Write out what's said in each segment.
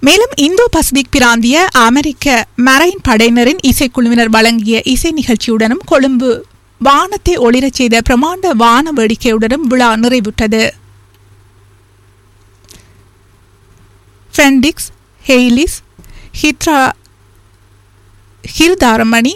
மேலும் Indo Pacific பிராந்திய அமெரிக்க marine படையினரின் இசைக்குழுவினர் வழங்கிய இசை நிகழ்ச்சியுடனும் கொழும்பு வானத்தை ஒளிரச் செய்த பிரமாண்ட வான வேடிக்கையுடனும் விழா நிறைவுற்றது ஃபென்டிக்ஸ் ஹெய்லிஸ் ஹித்ரா ஹிர்தாரமணி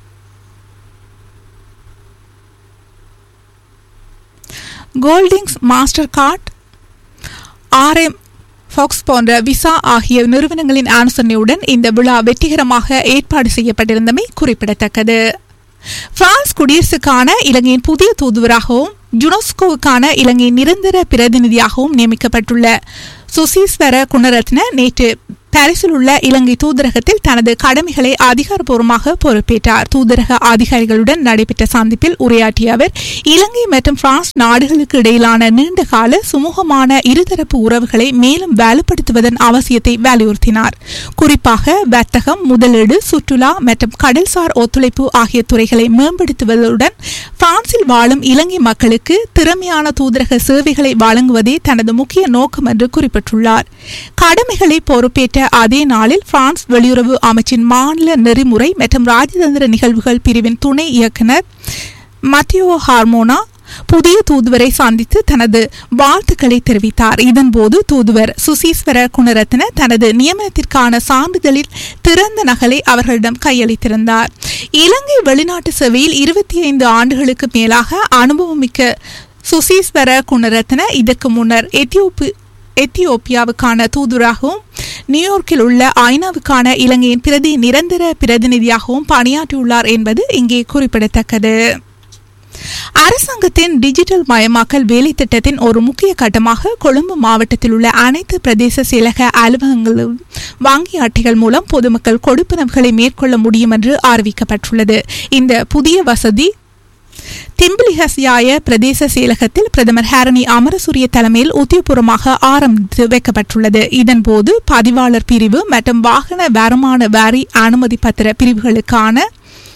கோல்டிங்ஸ் மாஸ்டர் கார்ட் ஆர்எம் ஃபாக்ஸ் போன்ற விசா ஆகிய நிறுவனங்களின் ஆலோசனையுடன் இந்த விழா வெற்றிகரமாக ஏற்பாடு செய்யப்பட்டிருந்தமை குறிப்பிடத்தக்கது பிரான்ஸ் குடியரசுக்கான இலங்கையின் புதிய தூதுவராகவும் யுனெஸ்கோவுக்கான இலங்கையின் நிரந்தர பிரதிநிதியாகவும் நியமிக்கப்பட்டுள்ள சுசீஸ்வர குணரத்ன நேற்று பாரிஸில் உள்ள இலங்கை தூதரகத்தில் தனது கடமைகளை அதிகாரப்பூர்வமாக பொறுப்பேற்றார் தூதரக அதிகாரிகளுடன் நடைபெற்ற சந்திப்பில் உரையாற்றிய அவர் இலங்கை மற்றும் பிரான்ஸ் நாடுகளுக்கு இடையிலான நீண்டகால சுமூகமான இருதரப்பு உறவுகளை மேலும் வலுப்படுத்துவதன் அவசியத்தை வலியுறுத்தினார் குறிப்பாக வர்த்தகம் முதலீடு சுற்றுலா மற்றும் கடல்சார் ஒத்துழைப்பு ஆகிய துறைகளை மேம்படுத்துவதுடன் பிரான்சில் வாழும் இலங்கை மக்களுக்கு திறமையான தூதரக சேவைகளை வழங்குவதே தனது முக்கிய நோக்கம் என்று குறிப்பிட்டுள்ளார் கடமைகளை பொறுப்பேற்ற அதே நாளில் பிரான்ஸ் வெளியுறவு அமைச்சின் மாநில நெறிமுறை மற்றும் ராஜதந்திர நிகழ்வுகள் பிரிவின் துணை இயக்குனர் மத்தியோ ஹார்மோனா புதிய தூதுவரை சந்தித்து தனது வாழ்த்துக்களை தெரிவித்தார் இதன்போது தூதுவர் சுசீஸ்வர குணரத்ன தனது நியமனத்திற்கான சான்றிதழில் திறந்த நகலை அவர்களிடம் கையளித்திருந்தார் இலங்கை வெளிநாட்டு சேவையில் இருபத்தி ஐந்து ஆண்டுகளுக்கு மேலாக அனுபவமிக்க சுசீஸ்வர குணரத்ன இதற்கு முன்னர் எத்தியோப்பி எத்தியோப்பியாவுக்கான தூதுவராகவும் நியூயார்க்கில் உள்ள ஐநாவுக்கான இலங்கையின் பிரதி நிரந்தர பிரதிநிதியாகவும் பணியாற்றியுள்ளார் என்பது இங்கே குறிப்பிடத்தக்கது அரசாங்கத்தின் டிஜிட்டல் மயமாக்கல் வேலை திட்டத்தின் ஒரு முக்கிய கட்டமாக கொழும்பு மாவட்டத்தில் உள்ள அனைத்து பிரதேச செயலக அலுவலகங்களும் வங்கி அட்டைகள் மூலம் பொதுமக்கள் கொடுப்பனவுகளை மேற்கொள்ள முடியும் என்று அறிவிக்கப்பட்டுள்ளது இந்த புதிய வசதி திம்பிலிஹஸ்யாய பிரதேச செயலகத்தில் பிரதமர் ஹாரணி அமரசூரிய தலைமையில் உத்தியபூர்வமாக ஆரம்பித்து வைக்கப்பட்டுள்ளது இதன்போது பதிவாளர் பிரிவு மற்றும் வாகன வருமான வரி அனுமதி பத்திர பிரிவுகளுக்கான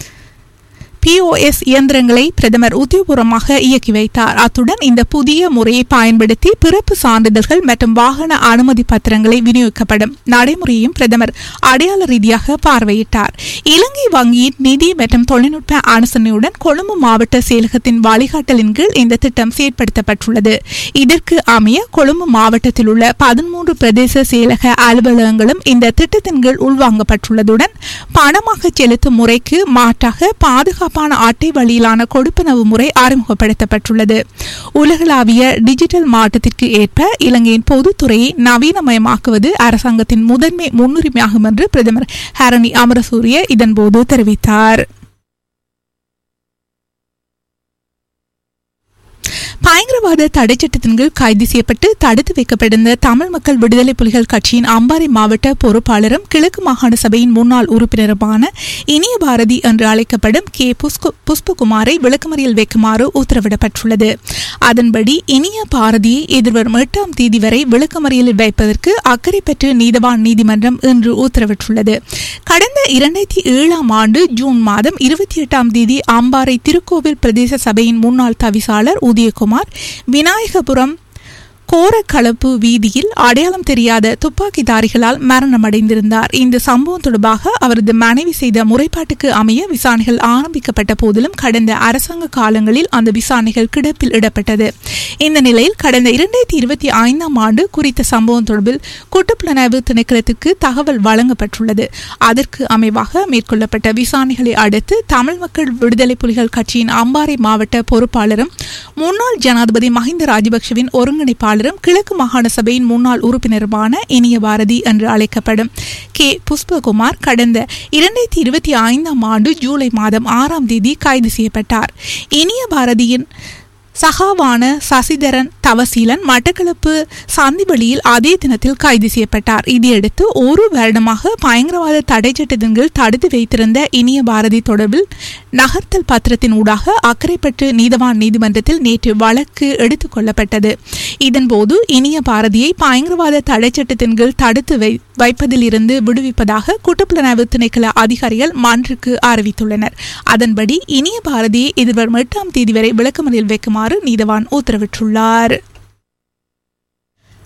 பிஓஎஸ் இயந்திரங்களை பிரதமர் உத்தியோகபூர்வமாக இயக்கி வைத்தார் அத்துடன் இந்த புதிய முறையை பயன்படுத்தி பிறப்பு சான்றிதழ்கள் மற்றும் வாகன அனுமதி பத்திரங்களை விநியோகிக்கப்படும் நடைமுறையும் பிரதமர் அடையாள ரீதியாக பார்வையிட்டார் இலங்கை வங்கியின் நிதி மற்றும் தொழில்நுட்ப ஆலோசனையுடன் கொழும்பு மாவட்ட செயலகத்தின் வழிகாட்டலின் கீழ் இந்த திட்டம் செயற்படுத்தப்பட்டுள்ளது இதற்கு அமைய கொழும்பு மாவட்டத்தில் உள்ள பதிமூன்று பிரதேச செயலக அலுவலகங்களும் இந்த திட்டத்தின் கீழ் உள்வாங்கப்பட்டுள்ளதுடன் பணமாக செலுத்தும் முறைக்கு மாற்றாக பாதுகாப்பு சிறப்பான அட்டை வழியிலான கொடுப்பனவு முறை அறிமுகப்படுத்தப்பட்டுள்ளது உலகளாவிய டிஜிட்டல் மாற்றத்திற்கு ஏற்ப இலங்கையின் பொதுத்துறையை நவீனமயமாக்குவது அரசாங்கத்தின் முதன்மை முன்னுரிமையாகும் என்று பிரதமர் ஹரணி அமரசூரிய இதன்போது தெரிவித்தார் பயங்கரவாத தடைச்சட்டத்தின் கீழ் கைது செய்யப்பட்டு தடுத்து வைக்கப்பட்டிருந்த தமிழ் மக்கள் விடுதலை புலிகள் கட்சியின் அம்பாறை மாவட்ட பொறுப்பாளரும் கிழக்கு மாகாண சபையின் முன்னாள் உறுப்பினருமான இனிய பாரதி என்று அழைக்கப்படும் கே புஷ்பகுமாரை விளக்கமறியல் வைக்குமாறு உத்தரவிடப்பட்டுள்ளது அதன்படி இனிய பாரதியை எதிர்வரும் எட்டாம் தேதி வரை விளக்கமறியலில் வைப்பதற்கு அக்கறை பெற்று நீதவான் நீதிமன்றம் இன்று உத்தரவிட்டுள்ளது கடந்த இரண்டாயிரத்தி ஏழாம் ஆண்டு ஜூன் மாதம் இருபத்தி எட்டாம் தேதி அம்பாறை திருக்கோவில் பிரதேச சபையின் முன்னாள் தவிசாளர் உதயகுமார் விநாயகபுரம் கோரக்களப்பு வீதியில் அடையாளம் தெரியாத துப்பாக்கிதாரிகளால் மரணமடைந்திருந்தார் இந்த சம்பவம் தொடர்பாக அவரது மனைவி செய்த முறைப்பாட்டுக்கு அமைய விசாரணைகள் ஆரம்பிக்கப்பட்ட போதிலும் கடந்த அரசாங்க காலங்களில் அந்த விசாரணைகள் கிடப்பில் இடப்பட்டது இந்த நிலையில் கடந்த இரண்டாயிரத்தி இருபத்தி ஐந்தாம் ஆண்டு குறித்த சம்பவம் தொடர்பில் குற்றப்புலனாய்வு திணைக்களத்திற்கு தகவல் வழங்கப்பட்டுள்ளது அதற்கு அமைவாக மேற்கொள்ளப்பட்ட விசாரணைகளை அடுத்து தமிழ் மக்கள் விடுதலை புலிகள் கட்சியின் அம்பாறை மாவட்ட பொறுப்பாளரும் முன்னாள் ஜனாதிபதி மஹிந்த ராஜபக்சவின் ஒருங்கிணைப்பாளரும் கிழக்கு மாகாண சபையின் முன்னாள் உறுப்பினருமான இனிய பாரதி என்று அழைக்கப்படும் கே புஷ்பகுமார் கடந்த இரண்டாயிரத்தி இருபத்தி ஐந்தாம் ஆண்டு ஜூலை மாதம் ஆறாம் தேதி கைது செய்யப்பட்டார் இனிய பாரதியின் சகாவான சசிதரன் தவசீலன் மட்டக்களப்பு சந்திவெளியில் அதே தினத்தில் கைது செய்யப்பட்டார் இதையடுத்து ஒரு வருடமாக பயங்கரவாத தடை சட்டத்தின் கீழ் தடுத்து வைத்திருந்த இனிய பாரதி தொடர்பில் நகர்த்தல் பத்திரத்தின் ஊடாக அக்கரைப்பற்று நீதவான் நீதிமன்றத்தில் நேற்று வழக்கு எடுத்துக் கொள்ளப்பட்டது இதன்போது இனிய பாரதியை பயங்கரவாத தடை சட்டத்தின் கீழ் தடுத்து வை வைப்பதில் இருந்து விடுவிப்பதாக குற்றப்புலனாய்வு திணைக்கள அதிகாரிகள் மன்றுக்கு அறிவித்துள்ளனர் அதன்படி இனிய பாரதியை எதிர்வரும் எட்டாம் தேதி வரை விளக்கமறியல் வைக்குமாறு நீதவான் உத்தரவிட்டுள்ளார்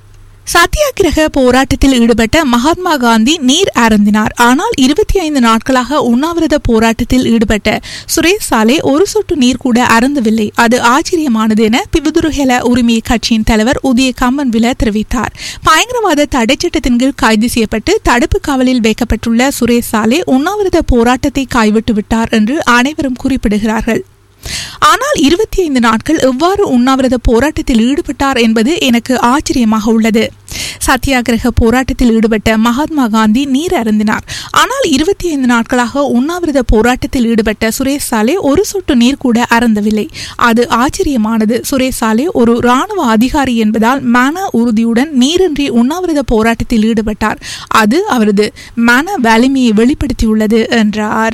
சத்தியாகிரக போராட்டத்தில் ஈடுபட்ட மகாத்மா காந்தி நீர் அருந்தினார் ஆனால் இருபத்தி ஐந்து நாட்களாக உண்ணாவிரத போராட்டத்தில் ஈடுபட்ட சுரேஷ் சாலே ஒரு சொட்டு நீர் கூட அருந்தவில்லை அது ஆச்சரியமானது என பிபுதுருஹெல உரிமை கட்சியின் தலைவர் உதய கம்மன்வில தெரிவித்தார் பயங்கரவாத தடைச்சட்டத்தின் கீழ் கைது செய்யப்பட்டு தடுப்பு காவலில் வைக்கப்பட்டுள்ள சுரேஷ் சாலே உண்ணாவிரத போராட்டத்தை கைவிட்டு விட்டார் என்று அனைவரும் குறிப்பிடுகிறார்கள் ஆனால் இருபத்தி ஐந்து நாட்கள் எவ்வாறு உண்ணாவிரத போராட்டத்தில் ஈடுபட்டார் என்பது எனக்கு ஆச்சரியமாக உள்ளது சத்தியாகிரக போராட்டத்தில் ஈடுபட்ட மகாத்மா காந்தி நீர் அருந்தினார் ஆனால் இருபத்தி ஐந்து நாட்களாக உண்ணாவிரத போராட்டத்தில் ஈடுபட்ட சுரேஷ் சாலே ஒரு சொட்டு நீர் கூட அருந்தவில்லை அது ஆச்சரியமானது சுரேஷ் சாலே ஒரு ராணுவ அதிகாரி என்பதால் மன உறுதியுடன் நீரின்றி உண்ணாவிரத போராட்டத்தில் ஈடுபட்டார் அது அவரது மன வலிமையை வெளிப்படுத்தியுள்ளது என்றார்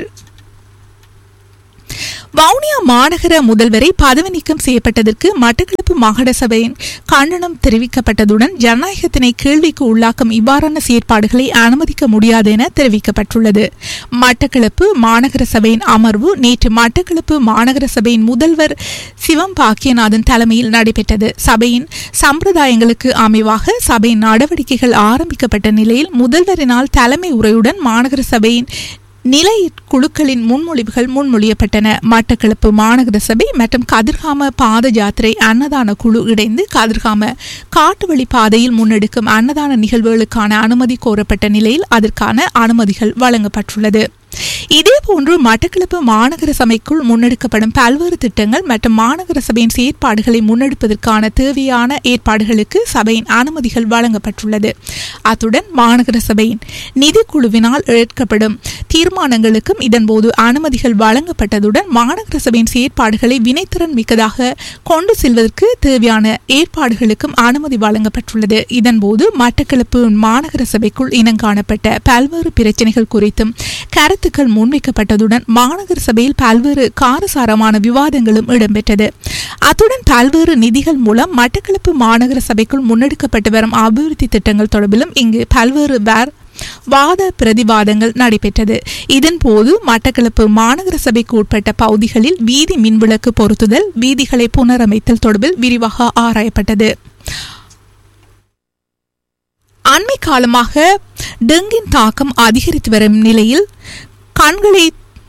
வவுனியா மாநகர முதல்வரை பதவி நீக்கம் செய்யப்பட்டதற்கு மட்டக்களப்பு மாகாண சபையின் கண்டனம் தெரிவிக்கப்பட்டதுடன் ஜனநாயகத்தினை கேள்விக்கு உள்ளாக்கும் இவ்வாறான செயற்பாடுகளை அனுமதிக்க முடியாது என தெரிவிக்கப்பட்டுள்ளது மட்டக்களப்பு மாநகர சபையின் அமர்வு நேற்று மட்டக்களப்பு மாநகர சபையின் முதல்வர் சிவம் பாக்கியநாதன் தலைமையில் நடைபெற்றது சபையின் சம்பிரதாயங்களுக்கு அமைவாக சபையின் நடவடிக்கைகள் ஆரம்பிக்கப்பட்ட நிலையில் முதல்வரினால் தலைமை உரையுடன் மாநகர சபையின் நிலை குழுக்களின் முன்மொழிவுகள் முன்மொழியப்பட்டன மட்டக்களப்பு மாநகர சபை மற்றும் கதிர்காம பாத யாத்திரை அன்னதான குழு இணைந்து கதிர்காம காட்டுவழி பாதையில் முன்னெடுக்கும் அன்னதான நிகழ்வுகளுக்கான அனுமதி கோரப்பட்ட நிலையில் அதற்கான அனுமதிகள் வழங்கப்பட்டுள்ளது இதேபோன்று மட்டக்களப்பு மாநகர சபைக்குள் முன்னெடுக்கப்படும் பல்வேறு திட்டங்கள் மற்றும் மாநகர சபையின் செயற்பாடுகளை முன்னெடுப்பதற்கான தேவையான ஏற்பாடுகளுக்கு சபையின் அனுமதிகள் வழங்கப்பட்டுள்ளது அத்துடன் மாநகர சபையின் நிதிக்குழுவினால் எடுக்கப்படும் தீர்மானங்களுக்கும் இதன்போது அனுமதிகள் வழங்கப்பட்டதுடன் மாநகர சபையின் செயற்பாடுகளை வினைத்திறன் மிக்கதாக கொண்டு செல்வதற்கு தேவையான ஏற்பாடுகளுக்கும் அனுமதி வழங்கப்பட்டுள்ளது இதன்போது மட்டக்களப்பு மாநகர சபைக்குள் இனங்காணப்பட்ட பல்வேறு பிரச்சனைகள் குறித்தும் கருத்துக்கள் முன்வைக்கப்பட்டதுடன் மாநகர சபையில் பல்வேறு காரசாரமான விவாதங்களும் இடம்பெற்றது அத்துடன் பல்வேறு நிதிகள் மூலம் மட்டக்களப்பு மாநகர சபைக்குள் முன்னெடுக்கப்பட்டு வரும் அபிவிருத்தி திட்டங்கள் தொடர்பிலும் இங்கு பல்வேறு வேர் வாத பிரதிவாதங்கள் நடைபெற்றது இதன்போது மட்டக்களப்பு மாநகர சபைக்கு உட்பட்ட பகுதிகளில் வீதி மின்விளக்கு பொருத்துதல் வீதிகளை புனரமைத்தல் தொடர்பில் விரிவாக ஆராயப்பட்டது அண்மை காலமாக டெங்கின் தாக்கம் அதிகரித்து வரும் நிலையில் கண்களை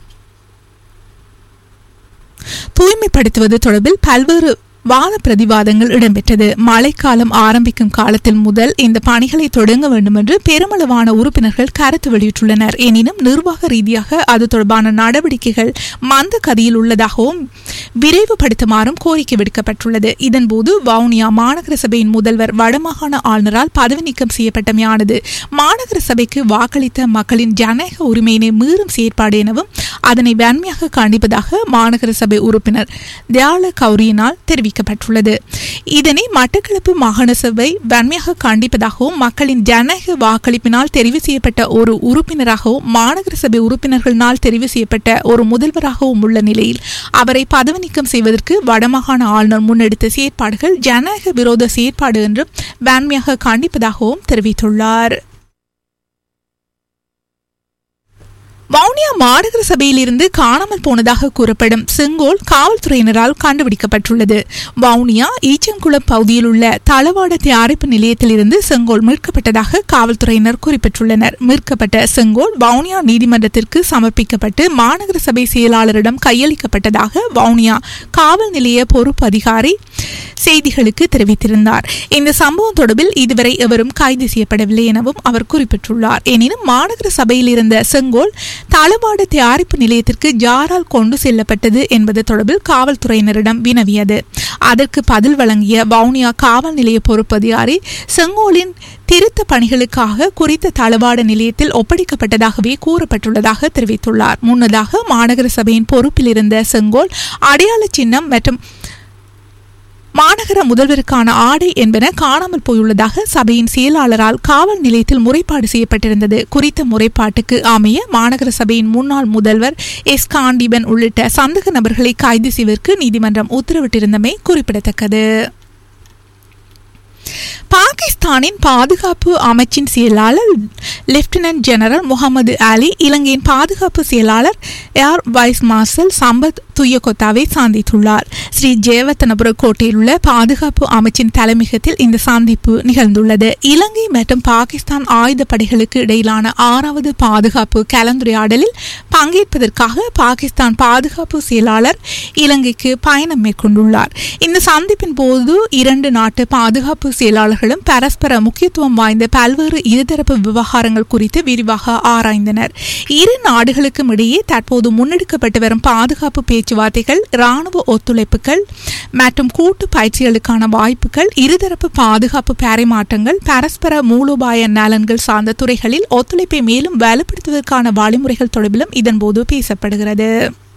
தூய்மைப்படுத்துவது தொடர்பில் பல்வேறு வாத பிரதிவாதங்கள் இடம்பெற்றது மழைக்காலம் ஆரம்பிக்கும் காலத்தில் முதல் இந்த பணிகளை தொடங்க வேண்டும் என்று பெருமளவான உறுப்பினர்கள் கருத்து வெளியிட்டுள்ளனர் எனினும் நிர்வாக ரீதியாக அது தொடர்பான நடவடிக்கைகள் மந்த கதியில் உள்ளதாகவும் விரைவுபடுத்துமாறும் கோரிக்கை விடுக்கப்பட்டுள்ளது இதன்போது வவுனியா மாநகர சபையின் முதல்வர் வடமாகாண ஆளுநரால் பதவி நீக்கம் செய்யப்பட்டமையானது மாநகர சபைக்கு வாக்களித்த மக்களின் ஜனநாயக உரிமையினை மீறும் செயற்பாடு எனவும் அதனை வன்மையாக கண்டிப்பதாக மாநகர சபை உறுப்பினர் தியால கௌரியினால் தெரிவிக்கப்பட்டுள்ளது இதனை மட்டக்களப்பு மாகாண சபை வன்மையாக கண்டிப்பதாகவும் மக்களின் ஜனநாயக வாக்களிப்பினால் தெரிவு செய்யப்பட்ட ஒரு உறுப்பினராகவும் மாநகர சபை உறுப்பினர்களினால் தெரிவு செய்யப்பட்ட ஒரு முதல்வராகவும் உள்ள நிலையில் அவரை பதவி நீக்கம் செய்வதற்கு வடமாகாண ஆளுநர் முன்னெடுத்த செயற்பாடுகள் ஜனநாயக விரோத செயற்பாடு என்றும் வன்மையாக கண்டிப்பதாகவும் தெரிவித்துள்ளார் வவுனியா மாநகர சபையிலிருந்து காணாமல் போனதாக கூறப்படும் செங்கோல் காவல்துறையினரால் கண்டுபிடிக்கப்பட்டுள்ளது வவுனியா ஈச்சங்குளம் பகுதியில் உள்ள தளவாட தயாரிப்பு நிலையத்திலிருந்து செங்கோல் மீட்கப்பட்டதாக காவல்துறையினர் குறிப்பிட்டுள்ளனர் மீட்கப்பட்ட செங்கோல் வவுனியா நீதிமன்றத்திற்கு சமர்ப்பிக்கப்பட்டு மாநகர சபை செயலாளரிடம் கையளிக்கப்பட்டதாக வவுனியா காவல் நிலைய பொறுப்பு அதிகாரி செய்திகளுக்கு தெரிவித்திருந்தார் இந்த சம்பவம் தொடர்பில் இதுவரை எவரும் கைது செய்யப்படவில்லை எனவும் அவர் குறிப்பிட்டுள்ளார் எனினும் மாநகர சபையில் இருந்த செங்கோல் தளவாட தயாரிப்பு நிலையத்திற்கு ஜாரால் கொண்டு செல்லப்பட்டது என்பது தொடர்பில் காவல்துறையினரிடம் வினவியது அதற்கு பதில் வழங்கிய வவுனியா காவல் நிலைய பொறுப்பதிகாரி செங்கோலின் திருத்த பணிகளுக்காக குறித்த தளவாட நிலையத்தில் ஒப்படைக்கப்பட்டதாகவே கூறப்பட்டுள்ளதாக தெரிவித்துள்ளார் முன்னதாக மாநகர சபையின் பொறுப்பில் இருந்த செங்கோல் அடையாள சின்னம் மற்றும் மாநகர முதல்வருக்கான ஆடை என்பன காணாமல் போயுள்ளதாக சபையின் செயலாளரால் காவல் நிலையத்தில் முறைப்பாடு செய்யப்பட்டிருந்தது குறித்த முறைப்பாட்டுக்கு அமைய மாநகர சபையின் முன்னாள் முதல்வர் எஸ் காண்டீபன் உள்ளிட்ட சந்தக நபர்களை கைது செய்வதற்கு நீதிமன்றம் உத்தரவிட்டிருந்தமை குறிப்பிடத்தக்கது பாகிஸ்தானின் பாதுகாப்பு அமைச்சின் செயலாளர் லெப்டினன்ட் ஜெனரல் முகமது அலி இலங்கையின் பாதுகாப்பு செயலாளர் ஏர் வைஸ் மார்ஷல் சம்பத் துயகொத்தாவை சந்தித்துள்ளார் ஸ்ரீ ஜெயவர்த்தனபுர கோட்டையில் உள்ள பாதுகாப்பு அமைச்சின் தலைமையகத்தில் இந்த சந்திப்பு நிகழ்ந்துள்ளது இலங்கை மற்றும் பாகிஸ்தான் ஆயுத படைகளுக்கு இடையிலான ஆறாவது பாதுகாப்பு கலந்துரையாடலில் பங்கேற்பதற்காக பாகிஸ்தான் பாதுகாப்பு செயலாளர் இலங்கைக்கு பயணம் மேற்கொண்டுள்ளார் இந்த சந்திப்பின் போது இரண்டு நாட்டு பாதுகாப்பு செயலாளர்களும் பரஸ்பர முக்கியத்துவம் வாய்ந்த பல்வேறு இருதரப்பு விவகாரங்கள் குறித்து விரிவாக ஆராய்ந்தனர் இரு நாடுகளுக்கும் இடையே தற்போது முன்னெடுக்கப்பட்டு வரும் பாதுகாப்பு பேச்சுவார்த்தைகள் இராணுவ ஒத்துழைப்புகள் மற்றும் கூட்டு பயிற்சிகளுக்கான வாய்ப்புகள் இருதரப்பு பாதுகாப்பு பரிமாற்றங்கள் பரஸ்பர மூலோபாய நலன்கள் சார்ந்த துறைகளில் ஒத்துழைப்பை மேலும் வலுப்படுத்துவதற்கான வழிமுறைகள் தொடர்பிலும் இதன்போது பேசப்படுகிறது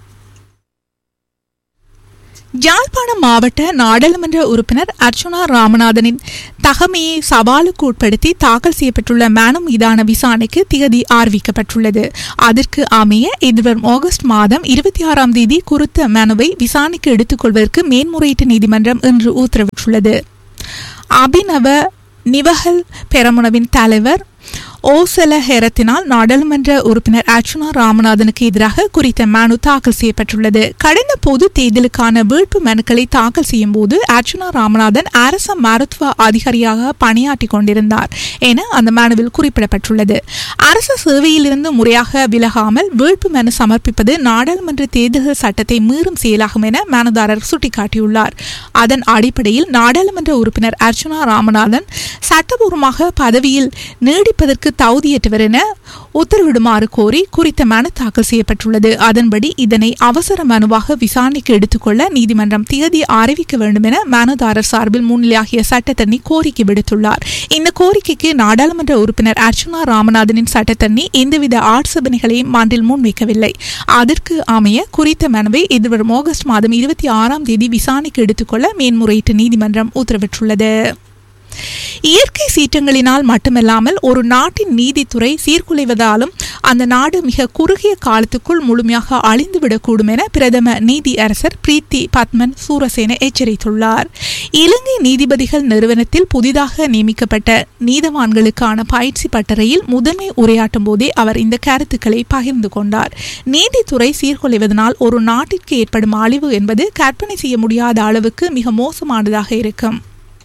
யாழ்ப்பாணம் மாவட்ட நாடாளுமன்ற உறுப்பினர் அர்ச்சுனா ராமநாதனின் தகமையை சவாலுக்கு உட்படுத்தி தாக்கல் செய்யப்பட்டுள்ள மனு மீதான விசாரணைக்கு திகதி அறிவிக்கப்பட்டுள்ளது அதற்கு அமைய எதிர்வரும் ஆகஸ்ட் மாதம் இருபத்தி ஆறாம் தேதி குறித்த மனுவை விசாரணைக்கு எடுத்துக் கொள்வதற்கு மேன்முறையீட்டு நீதிமன்றம் இன்று உத்தரவிட்டுள்ளது அபிநவ நிவகல் பெரமுனவின் தலைவர் ஓசல ஹேரத்தினால் நாடாளுமன்ற உறுப்பினர் அர்ச்சுனா ராமநாதனுக்கு எதிராக குறித்த மனு தாக்கல் செய்யப்பட்டுள்ளது கடந்த பொது தேர்தலுக்கான வேட்பு மனுக்களை தாக்கல் செய்யும் போது அர்ச்சுனா ராமநாதன் அரச மருத்துவ அதிகாரியாக பணியாற்றி கொண்டிருந்தார் என அந்த மனுவில் குறிப்பிடப்பட்டுள்ளது அரச சேவையிலிருந்து முறையாக விலகாமல் வேட்பு மனு சமர்ப்பிப்பது நாடாளுமன்ற தேர்தல்கள் சட்டத்தை மீறும் செயலாகும் என மனுதாரர் சுட்டிக்காட்டியுள்ளார் அதன் அடிப்படையில் நாடாளுமன்ற உறுப்பினர் அர்ச்சுனா ராமநாதன் சட்டபூர்வமாக பதவியில் நீடிப்பதற்கு தகுதியற்றவர் என உத்தரவிடுமாறு கோரி குறித்த மனு தாக்கல் செய்யப்பட்டுள்ளது அதன்படி இதனை அவசர மனுவாக விசாரணைக்கு எடுத்துக்கொள்ள நீதிமன்றம் தேதி அறிவிக்க வேண்டும் என மனுதாரர் சார்பில் முன்னிலையாகிய சட்டத்தண்ணி கோரிக்கை விடுத்துள்ளார் இந்த கோரிக்கைக்கு நாடாளுமன்ற உறுப்பினர் அர்ச்சுனா ராமநாதனின் சட்டத்தண்ணி எந்தவித ஆட்சேபனைகளையும் மன்றில் முன்வைக்கவில்லை அதற்கு அமைய குறித்த மனுவை எதிர்வரும் ஆகஸ்ட் மாதம் இருபத்தி ஆறாம் தேதி விசாரணைக்கு எடுத்துக்கொள்ள மேன்முறையீட்டு நீதிமன்றம் உத்தரவிட்டுள்ளது இயற்கை சீற்றங்களினால் மட்டுமல்லாமல் ஒரு நாட்டின் நீதித்துறை சீர்குலைவதாலும் அந்த நாடு மிக குறுகிய காலத்துக்குள் முழுமையாக அழிந்துவிடக்கூடும் என பிரதம நீதி அரசர் பிரீத்தி பத்மன் சூரசேன எச்சரித்துள்ளார் இலங்கை நீதிபதிகள் நிறுவனத்தில் புதிதாக நியமிக்கப்பட்ட நீதவான்களுக்கான பயிற்சி பட்டறையில் முதன்மை உரையாற்றும் போதே அவர் இந்த கருத்துக்களை பகிர்ந்து கொண்டார் நீதித்துறை சீர்குலைவதனால் ஒரு நாட்டிற்கு ஏற்படும் அழிவு என்பது கற்பனை செய்ய முடியாத அளவுக்கு மிக மோசமானதாக இருக்கும்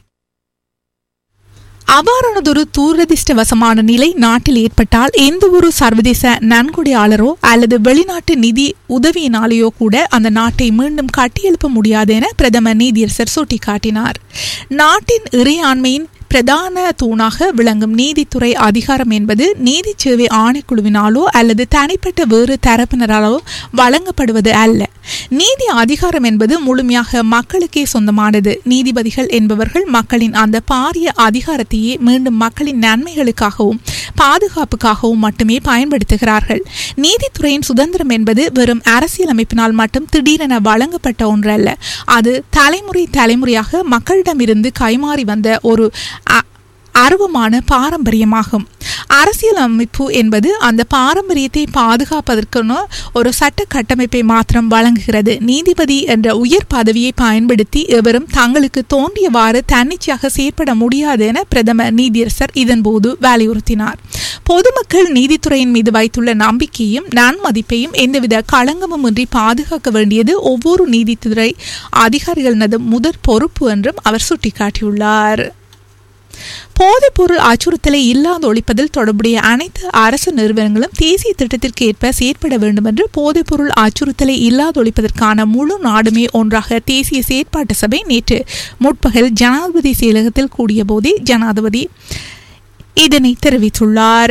அவ்வாறானதொரு தூரதிர்ஷ்டவசமான நிலை நாட்டில் ஏற்பட்டால் எந்த ஒரு சர்வதேச நன்கொடையாளரோ அல்லது வெளிநாட்டு நிதி உதவியினாலேயோ கூட அந்த நாட்டை மீண்டும் கட்டியெழுப்ப முடியாது என பிரதமர் நீதியரசர் சுட்டிக்காட்டினார் நாட்டின் இறையாண்மையின் பிரதான தூணாக விளங்கும் நீதித்துறை அதிகாரம் என்பது நீதி சேவை ஆணைக்குழுவினாலோ அல்லது தனிப்பட்ட வேறு தரப்பினராலோ வழங்கப்படுவது அல்ல நீதி அதிகாரம் என்பது முழுமையாக மக்களுக்கே சொந்தமானது நீதிபதிகள் என்பவர்கள் மக்களின் அந்த பாரிய அதிகாரத்தையே மீண்டும் மக்களின் நன்மைகளுக்காகவும் பாதுகாப்புக்காகவும் மட்டுமே பயன்படுத்துகிறார்கள் நீதித்துறையின் சுதந்திரம் என்பது வெறும் அரசியலமைப்பினால் மட்டும் திடீரென வழங்கப்பட்ட ஒன்றல்ல அது தலைமுறை தலைமுறையாக மக்களிடமிருந்து கைமாறி வந்த ஒரு அருவமான பாரம்பரியமாகும் அரசியலமைப்பு என்பது அந்த பாரம்பரியத்தை பாதுகாப்பதற்கான ஒரு சட்ட கட்டமைப்பை மாத்திரம் வழங்குகிறது நீதிபதி என்ற உயர் பதவியை பயன்படுத்தி எவரும் தங்களுக்கு தோன்றியவாறு தன்னிச்சையாக செயற்பட முடியாது என பிரதமர் நீதியரசர் இதன்போது வலியுறுத்தினார் பொதுமக்கள் நீதித்துறையின் மீது வைத்துள்ள நம்பிக்கையும் நன்மதிப்பையும் எந்தவித களங்கமும் இன்றி பாதுகாக்க வேண்டியது ஒவ்வொரு நீதித்துறை அதிகாரிகளினது முதற் பொறுப்பு என்றும் அவர் சுட்டிக்காட்டியுள்ளார் போதைப்பொருள் அச்சுறுத்தலை இல்லாது ஒழிப்பதில் தொடர்புடைய அனைத்து அரசு நிறுவனங்களும் தேசிய திட்டத்திற்கு ஏற்ப செயற்பட வேண்டும் என்று போதைப்பொருள் அச்சுறுத்தலை இல்லாது ஒழிப்பதற்கான முழு நாடுமே ஒன்றாக தேசிய செயற்பாட்டு சபை நேற்று முற்பகல் ஜனாதிபதி செயலகத்தில் கூடிய போதே ஜனாதிபதி இதனை தெரிவித்துள்ளார்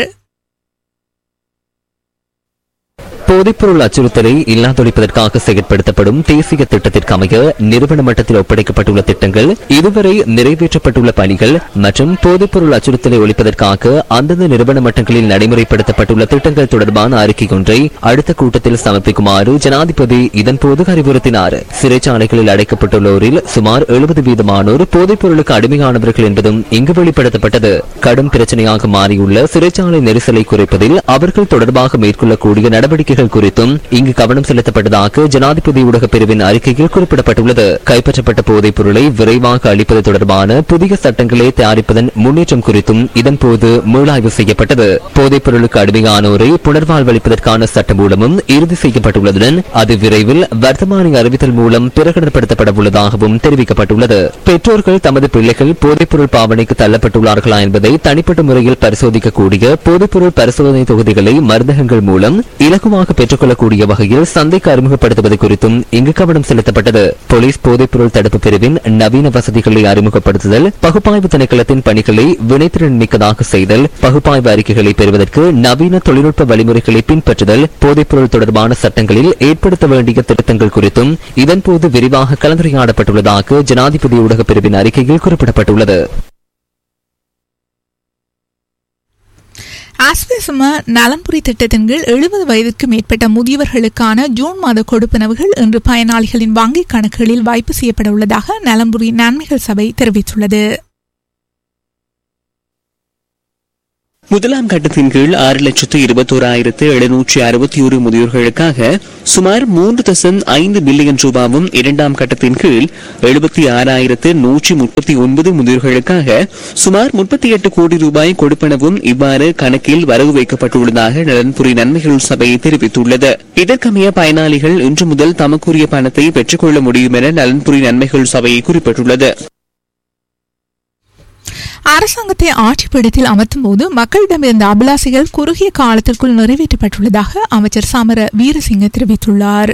போதைப்பொருள் அச்சுறுத்தலை இல்லாதொழிப்பதற்காக செயற்படுத்தப்படும் தேசிய திட்டத்திற்கு அமைய நிறுவன மட்டத்தில் ஒப்படைக்கப்பட்டுள்ள திட்டங்கள் இதுவரை நிறைவேற்றப்பட்டுள்ள பணிகள் மற்றும் போதைப்பொருள் அச்சுறுத்தலை ஒழிப்பதற்காக அந்தந்த நிறுவன மட்டங்களில் நடைமுறைப்படுத்தப்பட்டுள்ள திட்டங்கள் தொடர்பான அறிக்கை ஒன்றை அடுத்த கூட்டத்தில் சமர்ப்பிக்குமாறு ஜனாதிபதி இதன்போது அறிவுறுத்தினார் சிறைச்சாலைகளில் அடைக்கப்பட்டுள்ளோரில் சுமார் எழுபது வீதமானோர் போதைப்பொருளுக்கு அடிமையானவர்கள் என்பதும் இங்கு வெளிப்படுத்தப்பட்டது கடும் பிரச்சனையாக மாறியுள்ள சிறைச்சாலை நெரிசலை குறைப்பதில் அவர்கள் தொடர்பாக மேற்கொள்ளக்கூடிய நடவடிக்கைகள் திட்டங்கள் குறித்தும் இங்கு கவனம் செலுத்தப்பட்டதாக ஜனாதிபதி ஊடக பிரிவின் அறிக்கையில் குறிப்பிடப்பட்டுள்ளது கைப்பற்றப்பட்ட போதைப் பொருளை விரைவாக அளிப்பது தொடர்பான புதிய சட்டங்களை தயாரிப்பதன் முன்னேற்றம் குறித்தும் இதன்போது மீளாய்வு செய்யப்பட்டது போதைப் பொருளுக்கு அடிமையானோரை புனர்வாழ்வளிப்பதற்கான சட்டமூலமும் இறுதி செய்யப்பட்டுள்ளதுடன் அது விரைவில் வர்த்தமானி அறிவித்தல் மூலம் பிரகடனப்படுத்தப்பட உள்ளதாகவும் தெரிவிக்கப்பட்டுள்ளது பெற்றோர்கள் தமது பிள்ளைகள் போதைப்பொருள் பாவனைக்கு தள்ளப்பட்டுள்ளார்களா என்பதை தனிப்பட்ட முறையில் பரிசோதிக்கக்கூடிய போதைப்பொருள் பரிசோதனை தொகுதிகளை மருந்தகங்கள் மூலம் இலகுவாக பெற்றுக்கொள்ளக்கூடிய வகையில் சந்தைக்கு அறிமுகப்படுத்துவது குறித்தும் இங்கு கவனம் செலுத்தப்பட்டது போலீஸ் போதைப்பொருள் தடுப்பு பிரிவின் நவீன வசதிகளை அறிமுகப்படுத்துதல் பகுப்பாய்வு திணைக்களத்தின் பணிகளை வினைத்திறன் மிக்கதாக செய்தல் பகுப்பாய்வு அறிக்கைகளை பெறுவதற்கு நவீன தொழில்நுட்ப வழிமுறைகளை பின்பற்றுதல் போதைப்பொருள் தொடர்பான சட்டங்களில் ஏற்படுத்த வேண்டிய திருத்தங்கள் குறித்தும் இதன்போது விரிவாக கலந்துரையாடப்பட்டுள்ளதாக ஜனாதிபதி ஊடக பிரிவின் அறிக்கையில் குறிப்பிடப்பட்டுள்ளது ஆஸ்பிசம நலம்புரி திட்டத்தின் கீழ் எழுபது வயதுக்கு மேற்பட்ட முதியவர்களுக்கான ஜூன் மாத கொடுப்பனவுகள் இன்று பயனாளிகளின் வங்கிக் கணக்குகளில் வைப்பு செய்யப்பட உள்ளதாக நலம்புரி நன்மைகள் சபை தெரிவித்துள்ளது முதலாம் கட்டத்தின் கீழ் ஆறு லட்சத்து இருபத்தோராயிரத்து எழுநூற்றி அறுபத்தி ஒரு முதியோர்களுக்காக சுமார் மூன்று தசம் ஐந்து பில்லியன் ரூபாவும் இரண்டாம் கட்டத்தின் கீழ் எழுபத்தி ஆறாயிரத்து நூற்றி முப்பத்தி ஒன்பது முதியோர்களுக்காக சுமார் முப்பத்தி எட்டு கோடி ரூபாய் கொடுப்பனவும் இவ்வாறு கணக்கில் வரவு வைக்கப்பட்டுள்ளதாக நலன்புரி நன்மைகள் சபை தெரிவித்துள்ளது இதற்கமைய பயனாளிகள் இன்று முதல் தமக்குரிய பணத்தை பெற்றுக்கொள்ள முடியும் என நலன்புரி நன்மைகள் சபை குறிப்பிட்டுள்ளது அரசாங்கத்தை ஆட்சிப்பீடத்தில் அமர்த்தும் போது மக்களிடமிருந்த அபிலாசைகள் குறுகிய காலத்திற்குள் நிறைவேற்றப்பட்டுள்ளதாக அமைச்சர் சமர வீரசிங்க தெரிவித்துள்ளார்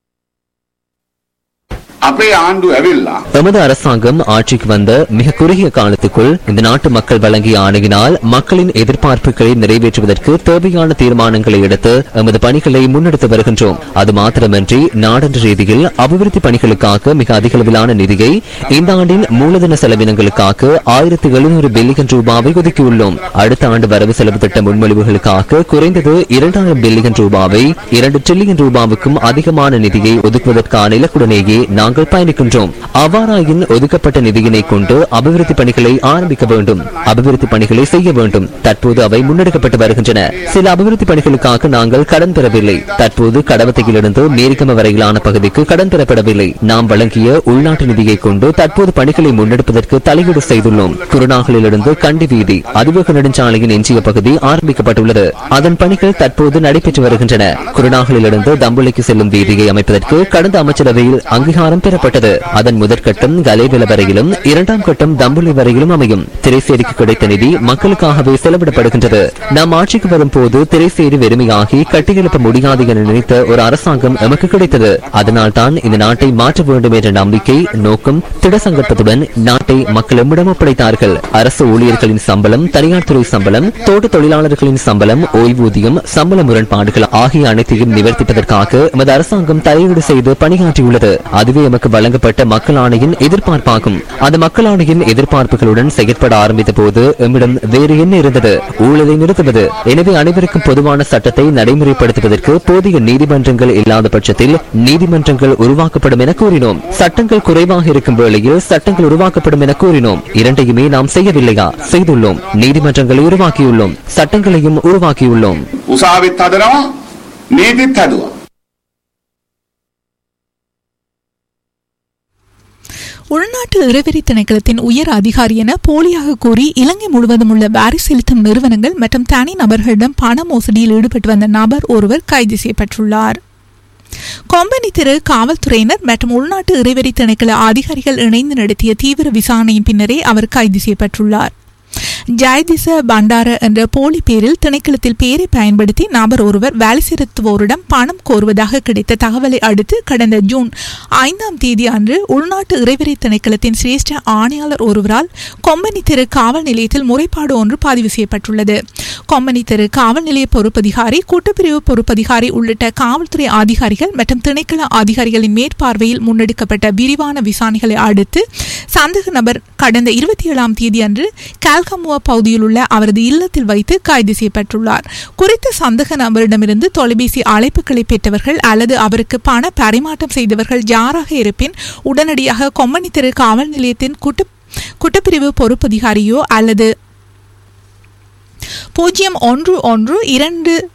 අපේ ආණ්ඩු ඇවිල්ලා எமது அரசாங்கம் ஆட்சிக்கு வந்த மிக குறுகிய காலத்துக்குள் இந்த நாட்டு மக்கள் வழங்கிய ஆணையினால் மக்களின் எதிர்பார்ப்புகளை நிறைவேற்றுவதற்கு தேவையான தீர்மானங்களை எடுத்து எமது பணிகளை முன்னெடுத்து வருகின்றோம் அது மாத்திரமன்றி நாடென்ற ரீதியில் அபிவிருத்தி பணிகளுக்காக மிக அதிக அளவிலான நிதியை இந்த ஆண்டின் மூலதன செலவினங்களுக்காக ஆயிரத்தி எழுநூறு பில்லியன் ரூபாவை ஒதுக்கியுள்ளோம் அடுத்த ஆண்டு வரவு செலவு திட்ட முன்மொழிவுகளுக்காக குறைந்தது இரண்டாயிரம் பில்லியன் ரூபாவை இரண்டு டிரில்லியன் ரூபாவுக்கும் அதிகமான நிதியை ஒதுக்குவதற்கான இலக்குடனேயே நாங்கள் பயணிக்கின்றோம் அவ்வாறாயின் ஒதுக்கப்பட்ட நிதியினை கொண்டு அபிவிருத்தி பணிகளை ஆரம்பிக்க வேண்டும் அபிவிருத்தி பணிகளை செய்ய வேண்டும் தற்போது அவை முன்னெடுக்கப்பட்டு வருகின்றன சில அபிவிருத்தி பணிகளுக்காக நாங்கள் கடன் பெறவில்லை தற்போது கடவத்தையிலிருந்து மேரிக்கம வரையிலான பகுதிக்கு கடன் பெறப்படவில்லை நாம் வழங்கிய உள்நாட்டு நிதியை கொண்டு தற்போது பணிகளை முன்னெடுப்பதற்கு தலையீடு செய்துள்ளோம் குருநாகலிலிருந்து கண்டி வீதி அதிவேக நெடுஞ்சாலையின் எஞ்சிய பகுதி ஆரம்பிக்கப்பட்டுள்ளது அதன் பணிகள் தற்போது நடைபெற்று வருகின்றன குருநாகலிலிருந்து தம்புலிக்கு செல்லும் வீதியை அமைப்பதற்கு கடந்த அமைச்சரவையில் அங்கீகாரம் பெறப்பட்டது அதன் முதற்கட்டம் கலேவில வரையிலும் இரண்டாம் கட்டம் தம்புலி வரையிலும் அமையும் திரைசேரிக்கு கிடைத்த நிதி மக்களுக்காகவே செலவிடப்படுகின்றது நாம் ஆட்சிக்கு வரும்போது திரைசேரி வெறுமையாகி கட்டியெழுப்ப முடியாது என நினைத்த ஒரு அரசாங்கம் எமக்கு கிடைத்தது அதனால் தான் இந்த நாட்டை மாற்ற வேண்டும் என்ற நம்பிக்கை நோக்கம் திடசங்கற்பத்துடன் நாட்டை மக்கள் எம்மிடம் ஒப்படைத்தார்கள் அரசு ஊழியர்களின் சம்பளம் தனியார் துறை சம்பளம் தோட்ட தொழிலாளர்களின் சம்பளம் ஓய்வூதியம் சம்பள முரண்பாடுகள் ஆகிய அனைத்தையும் நிவர்த்திப்பதற்காக எமது அரசாங்கம் தலையீடு செய்து பணியாற்றியுள்ளது அதுவே எமக்கு வழங்கப்பட்ட மக்கள் ஆணையின் எதிர்பார்ப்பாகும் அந்த மக்கள் ஆணையின் எதிர்பார்ப்புகளுடன் செயற்பட ஆரம்பித்த போது எம்மிடம் வேறு என்ன இருந்தது ஊழலை நிறுத்துவது எனவே அனைவருக்கும் பொதுவான சட்டத்தை நடைமுறைப்படுத்துவதற்கு போதிய நீதிமன்றங்கள் இல்லாத பட்சத்தில் நீதிமன்றங்கள் உருவாக்கப்படும் என கூறினோம் சட்டங்கள் குறைவாக இருக்கும் வேளையில் சட்டங்கள் உருவாக்கப்படும் என கூறினோம் இரண்டையுமே நாம் செய்யவில்லையா செய்துள்ளோம் நீதிமன்றங்களை உருவாக்கியுள்ளோம் சட்டங்களையும் உருவாக்கியுள்ளோம் උසාවිත් හදනවා නීතිත් හැදුවා. உள்நாட்டு இறைவரி திணைக்களத்தின் உயர் அதிகாரி என போலியாக கூறி இலங்கை முழுவதும் உள்ள வாரி செலுத்தும் நிறுவனங்கள் மற்றும் தனி நபர்களிடம் பண மோசடியில் ஈடுபட்டு வந்த நபர் ஒருவர் கைது செய்யப்பட்டுள்ளார் கொம்பனி திரு காவல்துறையினர் மற்றும் உள்நாட்டு இறைவரி திணைக்கள அதிகாரிகள் இணைந்து நடத்திய தீவிர விசாரணையின் பின்னரே அவர் கைது செய்யப்பட்டுள்ளார் ஜெயதிச பண்டார என்ற போலி பேரில் திணைக்களத்தில் பெயரை பயன்படுத்தி நபர் ஒருவர் வேலை செலுத்துவோரிடம் பணம் கோருவதாக கிடைத்த தகவலை அடுத்து கடந்த ஜூன் ஐந்தாம் தேதி அன்று உள்நாட்டு இறைவரி திணைக்களத்தின் சிரேஷ்ட ஆணையாளர் ஒருவரால் கொம்பனி தெரு காவல் நிலையத்தில் முறைப்பாடு ஒன்று பதிவு செய்யப்பட்டுள்ளது கொம்பனி தெரு காவல் நிலைய பொறுப்பதிகாரி கூட்டுப்பிரிவு பொறுப்பதிகாரி உள்ளிட்ட காவல்துறை அதிகாரிகள் மற்றும் திணைக்கள அதிகாரிகளின் மேற்பார்வையில் முன்னெடுக்கப்பட்ட விரிவான விசாரணைகளை அடுத்து சந்தேக நபர் கடந்த இருபத்தி ஏழாம் தேதி அன்று கால்கமுவா பகுதியில் உள்ள அவரது இல்லத்தில் வைத்து கைது செய்யப்பட்டுள்ளார் குறித்த சந்தேக நபரிடமிருந்து தொலைபேசி அழைப்புகளை பெற்றவர்கள் அல்லது அவருக்கு பண பரிமாற்றம் செய்தவர்கள் யாராக இருப்பின் உடனடியாக கொம்மணி தெரு காவல் நிலையத்தின் குட்டு குற்றப்பிரிவு பொறுப்பதிகாரியோ அல்லது பூஜ்ஜியம் ஒன்று ஒன்று இரண்டு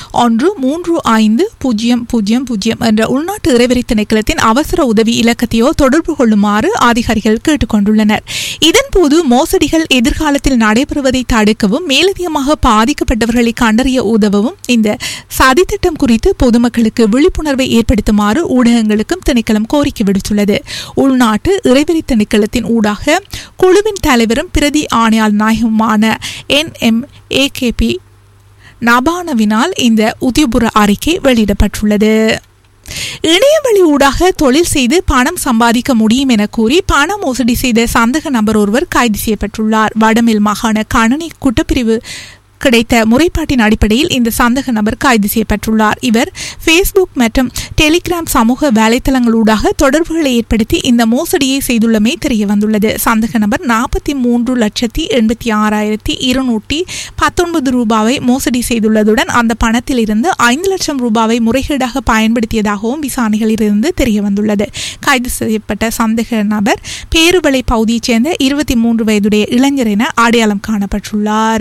ஒன்று மூன்று ஐந்து பூஜ்ஜியம் பூஜ்ஜியம் பூஜ்ஜியம் என்ற உள்நாட்டு இறைவரி திணைக்களத்தின் அவசர உதவி இலக்கத்தையோ தொடர்பு கொள்ளுமாறு அதிகாரிகள் கேட்டுக்கொண்டுள்ளனர் இதன்போது மோசடிகள் எதிர்காலத்தில் நடைபெறுவதை தடுக்கவும் மேலதிகமாக பாதிக்கப்பட்டவர்களை கண்டறிய உதவவும் இந்த சதித்திட்டம் குறித்து பொதுமக்களுக்கு விழிப்புணர்வை ஏற்படுத்துமாறு ஊடகங்களுக்கும் திணைக்களம் கோரிக்கை விடுத்துள்ளது உள்நாட்டு இறைவரி திணைக்களத்தின் ஊடாக குழுவின் தலைவரும் பிரதி ஆணையாளர் நாயகமான என் எம் ஏகேபி நபானவினால் இந்த உத்தியபூர்வ அறிக்கை வெளியிடப்பட்டுள்ளது இணையவழி ஊடாக தொழில் செய்து பணம் சம்பாதிக்க முடியும் என கூறி பண மோசடி செய்த சந்தக நபர் ஒருவர் கைது செய்யப்பட்டுள்ளார் வடமேல் மாகாண கணனி குற்றப்பிரிவு கிடைத்த முறைப்பாட்டின் அடிப்படையில் இந்த சந்தக நபர் கைது செய்யப்பட்டுள்ளார் இவர் ஃபேஸ்புக் மற்றும் டெலிகிராம் சமூக வலைத்தளங்களூடாக தொடர்புகளை ஏற்படுத்தி இந்த மோசடியை செய்துள்ளமை தெரிய வந்துள்ளது சந்தக நபர் நாற்பத்தி மூன்று லட்சத்தி எண்பத்தி ஆறாயிரத்தி இருநூற்றி பத்தொன்பது ரூபாவை மோசடி செய்துள்ளதுடன் அந்த பணத்தில் இருந்து ஐந்து லட்சம் ரூபாவை முறைகேடாக பயன்படுத்தியதாகவும் விசாரணைகளில் இருந்து தெரிய வந்துள்ளது கைது செய்யப்பட்ட சந்தேக நபர் பேருவளை பகுதியைச் சேர்ந்த இருபத்தி மூன்று வயதுடைய இளைஞர் என அடையாளம் காணப்பட்டுள்ளார்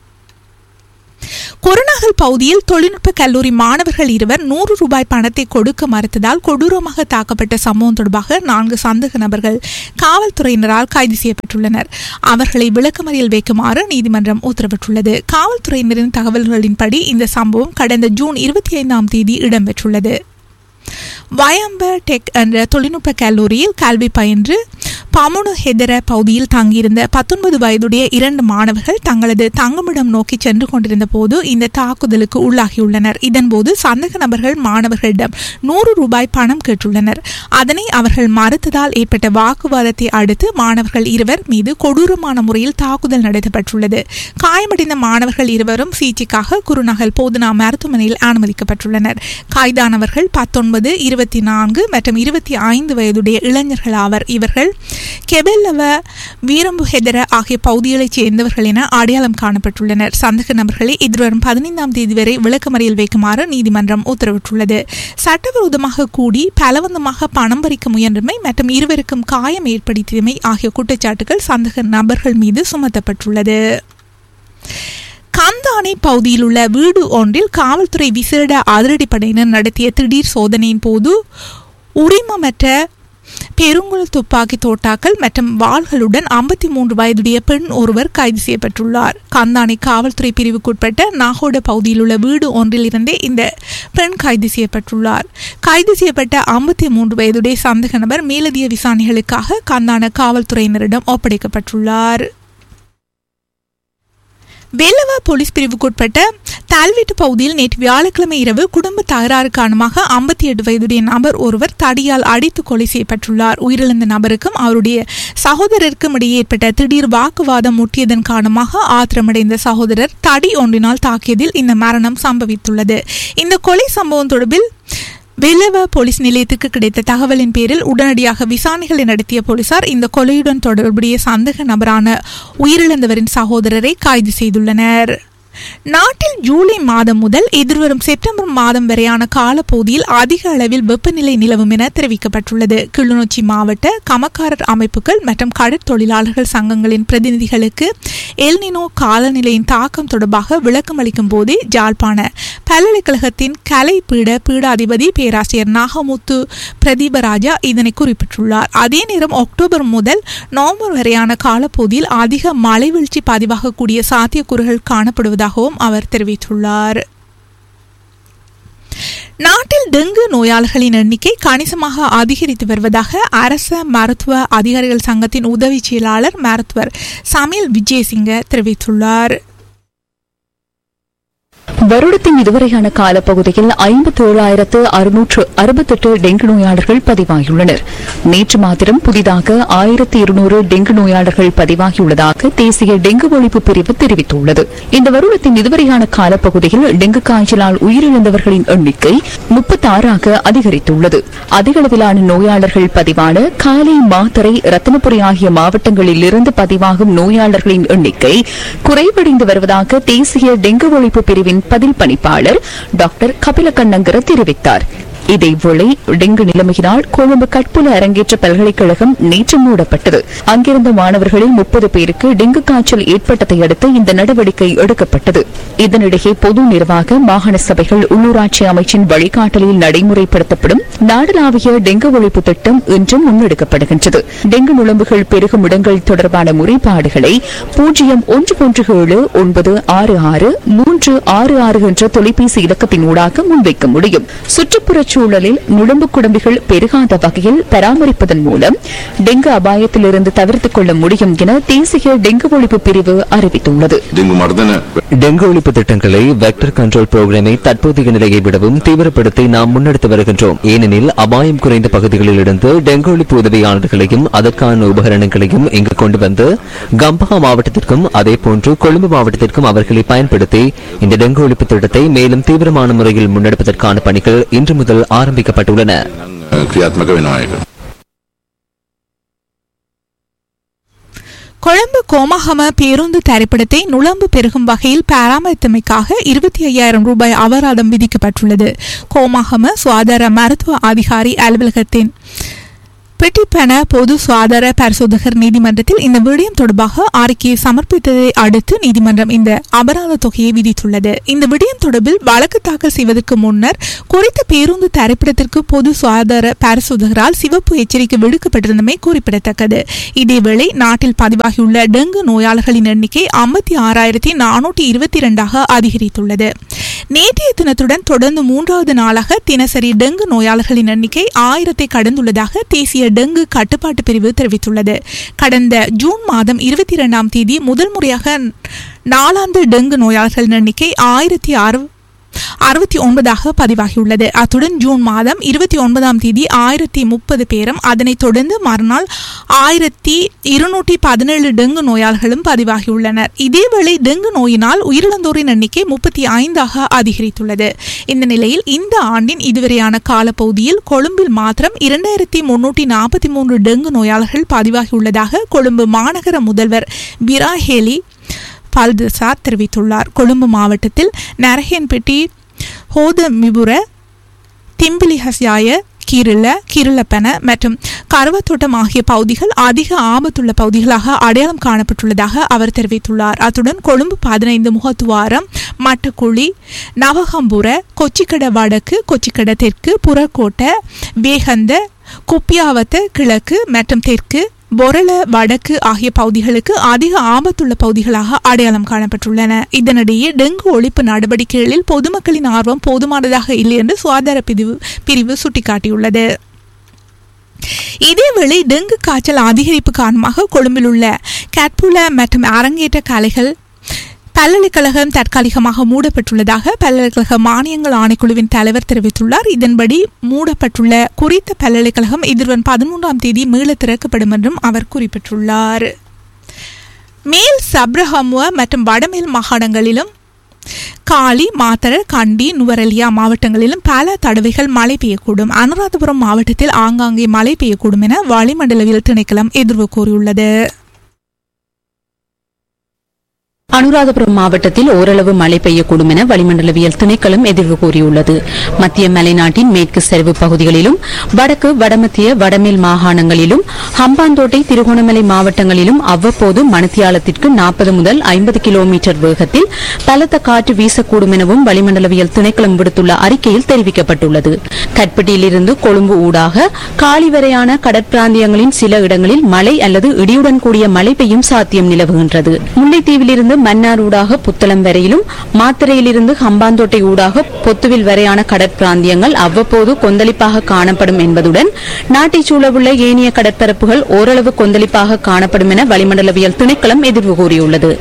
கொரோனாகல் பகுதியில் தொழில்நுட்ப கல்லூரி மாணவர்கள் இருவர் நூறு ரூபாய் பணத்தை கொடுக்க மறுத்ததால் கொடூரமாக தாக்கப்பட்ட சம்பவம் தொடர்பாக நான்கு சந்தேக நபர்கள் காவல்துறையினரால் கைது செய்யப்பட்டுள்ளனர் அவர்களை விளக்கமறியல் வைக்குமாறு நீதிமன்றம் உத்தரவிட்டுள்ளது காவல்துறையினரின் தகவல்களின்படி இந்த சம்பவம் கடந்த ஜூன் இருபத்தி ஐந்தாம் தேதி இடம்பெற்றுள்ளது வயம்ப டெக் என்ற தொழில்நுட்ப கல்லூரியில் கல்வி பயின்று பமுனு ஹெதர பகுதியில் தங்கியிருந்த பத்தொன்பது வயதுடைய இரண்டு மாணவர்கள் தங்களது தங்குமிடம் நோக்கி சென்று கொண்டிருந்த போது இந்த தாக்குதலுக்கு உள்ளாகியுள்ளனர் இதன்போது சந்தேக நபர்கள் மாணவர்களிடம் நூறு ரூபாய் பணம் கேட்டுள்ளனர் அதனை அவர்கள் மறுத்ததால் ஏற்பட்ட வாக்குவாதத்தை அடுத்து மாணவர்கள் இருவர் மீது கொடூரமான முறையில் தாக்குதல் நடத்தப்பட்டுள்ளது காயமடைந்த மாணவர்கள் இருவரும் சிகிச்சைக்காக குருநகல் போதனா மருத்துவமனையில் அனுமதிக்கப்பட்டுள்ளனர் கைதானவர்கள் பத்தொன்பது இருபத்தி நான்கு மற்றும் இருபத்தி ஐந்து வயதுடைய இளைஞர்கள் ஆவர் இவர்கள் கெபெல்லவ வீரம்பு ஹெதர ஆகிய பகுதிகளைச் சேர்ந்தவர்கள் என அடையாளம் காணப்பட்டுள்ளனர் சந்தக நபர்களை எதிர்வரும் பதினைந்தாம் தேதி வரை விளக்கமறியல் வைக்குமாறு நீதிமன்றம் உத்தரவிட்டுள்ளது சட்டவிரோதமாக கூடி பலவந்தமாக பணம் பறிக்க முயன்றமை மற்றும் இருவருக்கும் காயம் ஏற்படுத்தியமை ஆகிய குற்றச்சாட்டுகள் சந்தக நபர்கள் மீது சுமத்தப்பட்டுள்ளது கந்தானை பகுதியில் உள்ள வீடு ஒன்றில் காவல்துறை விசேட அதிரடிப்படையினர் நடத்திய திடீர் சோதனையின் போது உரிமமற்ற பெருங்குள் துப்பாக்கி தோட்டாக்கள் மற்றும் வாள்களுடன் ஐம்பத்தி மூன்று வயதுடைய பெண் ஒருவர் கைது செய்யப்பட்டுள்ளார் கந்தானை காவல்துறை பிரிவுக்குட்பட்ட நாகோட பகுதியில் உள்ள வீடு ஒன்றில் இருந்தே இந்த பெண் கைது செய்யப்பட்டுள்ளார் கைது செய்யப்பட்ட ஐம்பத்தி மூன்று வயதுடைய சந்தேக நபர் மேலதிக விசாரணைகளுக்காக கந்தான காவல்துறையினரிடம் ஒப்படைக்கப்பட்டுள்ளார் வேலவா போலீஸ் பிரிவுக்குட்பட்ட தால்வீட்டு பகுதியில் நேற்று வியாழக்கிழமை இரவு குடும்ப தகராறு காரணமாக ஐம்பத்தி எட்டு வயதுடைய நபர் ஒருவர் தடியால் அடித்து கொலை செய்யப்பட்டுள்ளார் உயிரிழந்த நபருக்கும் அவருடைய சகோதரருக்கும் இடையே ஏற்பட்ட திடீர் வாக்குவாதம் முட்டியதன் காரணமாக ஆத்திரமடைந்த சகோதரர் தடி ஒன்றினால் தாக்கியதில் இந்த மரணம் சம்பவித்துள்ளது இந்த கொலை சம்பவம் தொடர்பில் வெள்ளவ போலீஸ் நிலையத்துக்கு கிடைத்த தகவலின் பேரில் உடனடியாக விசாரணைகளை நடத்திய போலீசார் இந்த கொலையுடன் தொடர்புடைய சந்தேக நபரான உயிரிழந்தவரின் சகோதரரை கைது செய்துள்ளனர் நாட்டில் ஜூலை மாதம் முதல் எதிர்வரும் செப்டம்பர் மாதம் வரையான காலப்பகுதியில் அதிக அளவில் வெப்பநிலை நிலவும் என தெரிவிக்கப்பட்டுள்ளது கிளிநொச்சி மாவட்ட கமக்காரர் அமைப்புகள் மற்றும் கடற்தொழிலாளர்கள் சங்கங்களின் பிரதிநிதிகளுக்கு எல்னினோ காலநிலையின் தாக்கம் தொடர்பாக விளக்கம் அளிக்கும் போதே ஜாழ்ப்பாண பல்கலைக்கழகத்தின் கலை பீட பீடாதிபதி பேராசிரியர் நாகமுத்து பிரதீபராஜா இதனை குறிப்பிட்டுள்ளார் அதே நேரம் அக்டோபர் முதல் நவம்பர் வரையான காலப்பகுதியில் அதிக மழை வீழ்ச்சி பதிவாகக்கூடிய சாத்தியக்கூறுகள் காணப்படுவதாகவும் அவர் தெரிவித்துள்ளார் நாட்டில் டெங்கு நோயாளர்களின் எண்ணிக்கை கணிசமாக அதிகரித்து வருவதாக அரச மருத்துவ அதிகாரிகள் சங்கத்தின் உதவி செயலாளர் மருத்துவர் சமில் விஜயசிங்க தெரிவித்துள்ளார் வருடத்தின் இதுவரையான காலப்பகுதியில் ஐம்பத்தி ஏழாயிரத்து அறுநூற்று அறுபத்தெட்டு டெங்கு நோயாளர்கள் பதிவாகியுள்ளனர் நேற்று மாத்திரம் புதிதாக ஆயிரத்தி இருநூறு டெங்கு நோயாளர்கள் பதிவாகியுள்ளதாக தேசிய டெங்கு ஒழிப்பு பிரிவு தெரிவித்துள்ளது இந்த வருடத்தின் இதுவரையான காலப்பகுதியில் டெங்கு காய்ச்சலால் உயிரிழந்தவர்களின் எண்ணிக்கை முப்பத்தாறாக அதிகரித்துள்ளது அதிகளவிலான நோயாளர்கள் பதிவான காலை மாத்தரை ரத்தினபுரி ஆகிய மாவட்டங்களில் இருந்து பதிவாகும் நோயாளர்களின் எண்ணிக்கை குறைவடைந்து வருவதாக தேசிய டெங்கு ஒழிப்பு பிரிவின் பதில் பணிப்பாளர் டாக்டர் கபில கண்ணங்கர தெரிவித்தார் இதேவேளை டெங்கு நிலைமையினால் கொழும்பு கட்புல அரங்கேற்ற பல்கலைக்கழகம் நேற்று மூடப்பட்டது அங்கிருந்த மாணவர்களில் முப்பது பேருக்கு டெங்கு காய்ச்சல் ஏற்பட்டதை அடுத்து இந்த நடவடிக்கை எடுக்கப்பட்டது இதனிடையே பொது நிர்வாக மாகாண சபைகள் உள்ளூராட்சி அமைச்சின் வழிகாட்டலில் நடைமுறைப்படுத்தப்படும் நாடளாவிய டெங்கு ஒழிப்பு திட்டம் இன்றும் முன்னெடுக்கப்படுகின்றது டெங்கு நுழம்புகள் பெருகும் இடங்கள் தொடர்பான முறைப்பாடுகளை பூஜ்ஜியம் ஒன்று ஒன்று ஏழு ஒன்பது ஆறு ஆறு மூன்று ஆறு ஆறு என்ற தொலைபேசி இலக்கத்தின் ஊடாக முன்வைக்க முடியும் சுற்றுப்புறச் சூழலில் நுழம்பு குடம்பிகள் பெருகாத வகையில் பராமரிப்பதன் மூலம் டெங்கு அபாயத்திலிருந்து தவிர்த்துக் கொள்ள முடியும் என தேசிய டெங்கு ஒழிப்பு பிரிவு அறிவித்துள்ளது ඩෙංගු මර්ධන டெங்கு ஒழிப்பு திட்டங்களை வெக்டர் கண்ட்ரோல் புரோகிராமை தற்போதைய நிலையை விடவும் தீவிரப்படுத்தி நாம் முன்னெடுத்து வருகின்றோம் ஏனெனில் அபாயம் குறைந்த பகுதிகளில் இருந்து டெங்கு ஒழிப்பு உதவியாளர்களையும் அதற்கான உபகரணங்களையும் இங்கு கொண்டு வந்து கம்பஹா மாவட்டத்திற்கும் அதேபோன்று கொழும்பு மாவட்டத்திற்கும் அவர்களை பயன்படுத்தி இந்த டெங்கு ஒழிப்பு திட்டத்தை மேலும் தீவிரமான முறையில் முன்னெடுப்பதற்கான பணிகள் இன்று முதல் ஆரம்பிக்கப்பட்டுள்ளன ක්‍රියාත්මක වෙනවා එක. கொழும்பு கோமஹம பேருந்து திரைப்படத்தை நுழம்பு பெருகும் வகையில் பராமரித்தமைக்காக இருபத்தி ஐயாயிரம் ரூபாய் அபராதம் விதிக்கப்பட்டுள்ளது கோமஹம சுகாதார மருத்துவ அதிகாரி அலுவலகத்தின் பிரிட்டிப்பென பொது சுகாதார பரிசோதகர் நீதிமன்றத்தில் இந்த விடயம் தொடர்பாக அறிக்கையை சமர்ப்பித்ததை அடுத்து நீதிமன்றம் இந்த அபராத தொகையை விதித்துள்ளது இந்த விடயம் தொடர்பில் வழக்கு தாக்கல் செய்வதற்கு முன்னர் குறித்த பேருந்து தரைப்படத்திற்கு பொது சுகாதார பரிசோதகரால் சிவப்பு எச்சரிக்கை விடுக்கப்பட்டிருந்தமை குறிப்பிடத்தக்கது இதேவேளை நாட்டில் பதிவாகியுள்ள டெங்கு நோயாளர்களின் எண்ணிக்கை ஐம்பத்தி ஆறாயிரத்தி நானூற்றி இருபத்தி இரண்டாக அதிகரித்துள்ளது நேற்றைய தினத்துடன் தொடர்ந்து மூன்றாவது நாளாக தினசரி டெங்கு நோயாளர்களின் எண்ணிக்கை ஆயிரத்தை கடந்துள்ளதாக தேசிய டெங்கு கட்டுப்பாட்டு பிரிவு தெரிவித்துள்ளது கடந்த ஜூன் மாதம் இருபத்தி இரண்டாம் தேதி முதல் முறையாக நாளாந்து டெங்கு நோயாளர்களின் எண்ணிக்கை ஆயிரத்தி அறு அறுபத்தி ஒன்பதாக பதிவாகியுள்ளது அத்துடன் ஜூன் மாதம் இருபத்தி ஒன்பதாம் தேதி ஆயிரத்தி முப்பது பேரும் அதனைத் தொடர்ந்து மறுநாள் ஆயிரத்தி இருநூற்றி பதினேழு டெங்கு நோயாளர்களும் பதிவாகியுள்ளனர் இதேவேளை டெங்கு நோயினால் உயிரிழந்தோரின் எண்ணிக்கை முப்பத்தி ஐந்தாக அதிகரித்துள்ளது இந்த நிலையில் இந்த ஆண்டின் இதுவரையான காலப்பகுதியில் கொழும்பில் மாத்திரம் இரண்டாயிரத்தி முன்னூற்றி நாற்பத்தி மூன்று டெங்கு நோயாளர்கள் பதிவாகியுள்ளதாக கொழும்பு மாநகர முதல்வர் பிராஹேலி பல்தசார் தெரிவித்துள்ளார் கொழும்பு மாவட்டத்தில் நரஹேன்பெட்டி ஹோத மிபுர திம்பிலிஹஸ்யாய கிருள கிருளப்பென மற்றும் கருவத்தோட்டம் ஆகிய பகுதிகள் அதிக ஆபத்துள்ள பகுதிகளாக அடையாளம் காணப்பட்டுள்ளதாக அவர் தெரிவித்துள்ளார் அத்துடன் கொழும்பு பதினைந்து முகத்துவாரம் மட்டக்குழி நவகம்புர கொச்சிக்கட வடக்கு கொச்சிக்கட தெற்கு புறக்கோட்டை வேகந்த குப்பியாவத்த கிழக்கு மற்றும் தெற்கு பொரள வடக்கு ஆகிய பகுதிகளுக்கு அதிக ஆபத்துள்ள பகுதிகளாக அடையாளம் காணப்பட்டுள்ளன இதனிடையே டெங்கு ஒழிப்பு நடவடிக்கைகளில் பொதுமக்களின் ஆர்வம் போதுமானதாக இல்லை என்று சுகாதார பிரிவு பிரிவு சுட்டிக்காட்டியுள்ளது இதேவேளை டெங்கு காய்ச்சல் அதிகரிப்பு காரணமாக கொழும்பில் உள்ள கேட்புல மற்றும் அரங்கேற்ற கலைகள் பல்கலைக்கழகம் தற்காலிகமாக மூடப்பட்டுள்ளதாக பல்கலைக்கழக மானியங்கள் ஆணைக்குழுவின் தலைவர் தெரிவித்துள்ளார் இதன்படி மூடப்பட்டுள்ள குறித்த பல்கலைக்கழகம் எதிர்வரும் பதிமூன்றாம் தேதி மீள திறக்கப்படும் என்றும் அவர் குறிப்பிட்டுள்ளார் மேல் சப்ரஹமுவ மற்றும் வடமேல் மாகாணங்களிலும் காலி மாத்தர கண்டி நுவரெலியா மாவட்டங்களிலும் பல தடவைகள் மழை பெய்யக்கூடும் அனுராதபுரம் மாவட்டத்தில் ஆங்காங்கே மழை பெய்யக்கூடும் என வளிமண்டலவியல் திணைக்களம் எதிர்வு கூறியுள்ளது அனுராதபுரம் மாவட்டத்தில் ஓரளவு மழை பெய்யக்கூடும் என வளிமண்டலவியல் திணைக்களம் எதிர்வு கூறியுள்ளது மத்திய மலைநாட்டின் மேற்கு சரிவு பகுதிகளிலும் வடக்கு வடமத்திய வடமேல் மாகாணங்களிலும் ஹம்பாந்தோட்டை திருகோணமலை மாவட்டங்களிலும் அவ்வப்போது மணித்தியாலத்திற்கு நாற்பது முதல் ஐம்பது கிலோமீட்டர் வேகத்தில் பலத்த காற்று வீசக்கூடும் எனவும் வளிமண்டலவியல் திணைக்களம் விடுத்துள்ள அறிக்கையில் தெரிவிக்கப்பட்டுள்ளது கட்பட்டியிலிருந்து கொழும்பு ஊடாக காலி வரையான கடற்பிராந்தியங்களின் சில இடங்களில் மழை அல்லது இடியுடன் கூடிய மழை பெய்யும் சாத்தியம் நிலவுகின்றது முல்லைத்தீவிலிருந்து மன்னார் ஊடாக புத்தளம் வரையிலும் மாத்திரையிலிருந்து ஹம்பாந்தோட்டை ஊடாக பொத்துவில் வரையான கடற்பிராந்தியங்கள் அவ்வப்போது கொந்தளிப்பாக காணப்படும் என்பதுடன் நாட்டைச் சூழவுள்ள ஏனைய கடற்பரப்புகள் ஓரளவு கொந்தளிப்பாக காணப்படும் என வளிமண்டலவியல் திணைக்களம் எதிர்வு கூறியுள்ளது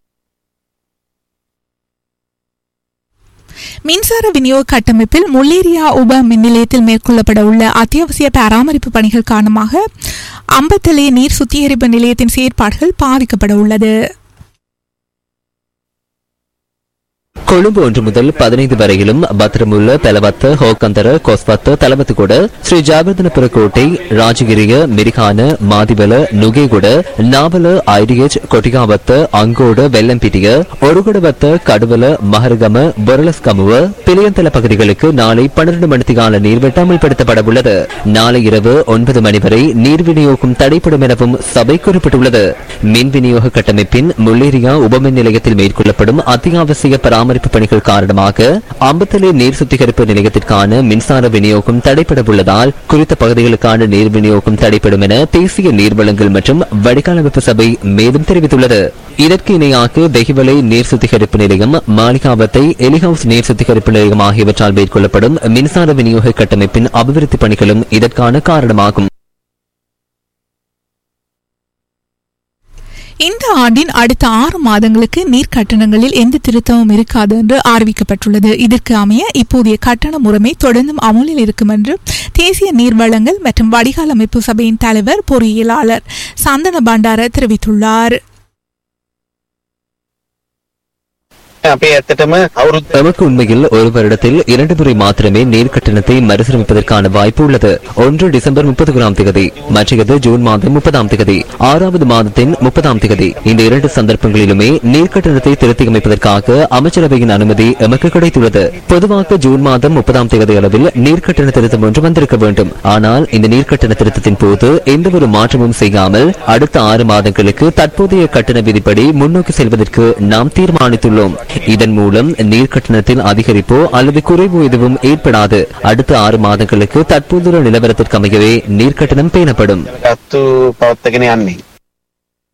மின்சார விநியோக கட்டமைப்பில் முல்லேரியா உப மின் நிலையத்தில் மேற்கொள்ளப்பட உள்ள அத்தியாவசிய பராமரிப்பு பணிகள் காரணமாக அம்பத்தலே நீர் சுத்திகரிப்பு நிலையத்தின் செயற்பாடுகள் பாதிக்கப்பட உள்ளது கொழும்பு ஒன்று முதல் பதினைந்து வரையிலும் பத்திரமுள்ள பெலவத்த ஹோக்கந்தர கொஸ்வத்த தலவத்துகூட ஸ்ரீ ஜாபர்தனபுர கோட்டை ராஜகிரிய மிரிகான மாதிவல நுகேகுட நாவல ஐடிஎச் கொட்டிகாவத்த அங்கோட வெள்ளம்பிட்டிய ஒருகுடவத்த கடுவல மகரகம பொரலஸ்கமுவ பிளியந்தல பகுதிகளுக்கு நாளை பன்னிரண்டு மணித்திகால நீர்வெட்டு அமல்படுத்தப்பட உள்ளது நாளை இரவு ஒன்பது மணி வரை நீர் விநியோகம் தடைப்படும் எனவும் சபை குறிப்பிட்டுள்ளது மின் விநியோக கட்டமைப்பின் முள்ளேரியா உபமின் நிலையத்தில் மேற்கொள்ளப்படும் அத்தியாவசிய பராமரிப்பு பணிகள் காரணமாக அம்பத்தலே நீர் சுத்திகரிப்பு நிலையத்திற்கான மின்சார விநியோகம் தடைப்பட உள்ளதால் குறித்த பகுதிகளுக்கான நீர் விநியோகம் தடைப்படும் என தேசிய நீர்வளங்கள் மற்றும் வடிகாலமைப்பு சபை மேலும் தெரிவித்துள்ளது இதற்கு இணையாக வெகிவலை நீர் சுத்திகரிப்பு நிலையம் மாளிகாவத்தை எலிஹவுஸ் நீர் சுத்திகரிப்பு நிலையம் ஆகியவற்றால் மேற்கொள்ளப்படும் மின்சார விநியோக கட்டமைப்பின் அபிவிருத்தி பணிகளும் இதற்கான காரணமாகும் இந்த ஆண்டின் அடுத்த ஆறு மாதங்களுக்கு நீர் கட்டணங்களில் எந்த திருத்தமும் இருக்காது என்று அறிவிக்கப்பட்டுள்ளது இதற்கு அமைய இப்போதைய கட்டண முறைமை தொடர்ந்தும் அமலில் இருக்கும் என்று தேசிய நீர்வளங்கள் மற்றும் வடிகால் அமைப்பு சபையின் தலைவர் பொறியியலாளர் சந்தன பண்டார தெரிவித்துள்ளார் අපේ ඇත්තටම අවුරුදු நமக்கு உண்மையில் ஒரு வருடத்தில் இரண்டு முறை மாத்திரமே நீர் கட்டணத்தை மறுசீரமைப்பதற்கான வாய்ப்பு உள்ளது ஒன்று டிசம்பர் முப்பது ஒன்றாம் தேதி மற்றது ஜூன் மாதம் முப்பதாம் தேதி ஆறாவது மாதத்தின் முப்பதாம் தேதி இந்த இரண்டு சந்தர்ப்பங்களிலுமே நீர் கட்டணத்தை திருத்தி அமைப்பதற்காக அமைச்சரவையின் அனுமதி எமக்கு கிடைத்துள்ளது பொதுவாக ஜூன் மாதம் முப்பதாம் தேதி அளவில் நீர் கட்டண திருத்தம் ஒன்று வந்திருக்க வேண்டும் ஆனால் இந்த நீர் கட்டண திருத்தத்தின் போது எந்த ஒரு மாற்றமும் செய்யாமல் அடுத்த ஆறு மாதங்களுக்கு தற்போதைய கட்டண விதிப்படி முன்னோக்கி செல்வதற்கு நாம் தீர்மானித்துள்ளோம் இதன் மூலம் நீர் கட்டணத்தில் அதிகரிப்போ அல்லது குறைவோ எதுவும் ஏற்படாது அடுத்த ஆறு மாதங்களுக்கு தற்போதுள்ள நிலவரத்திற்கு அமையவே நீர் கட்டணம் பேணப்படும் ගත්තු පවත්තගෙන යන්නේ.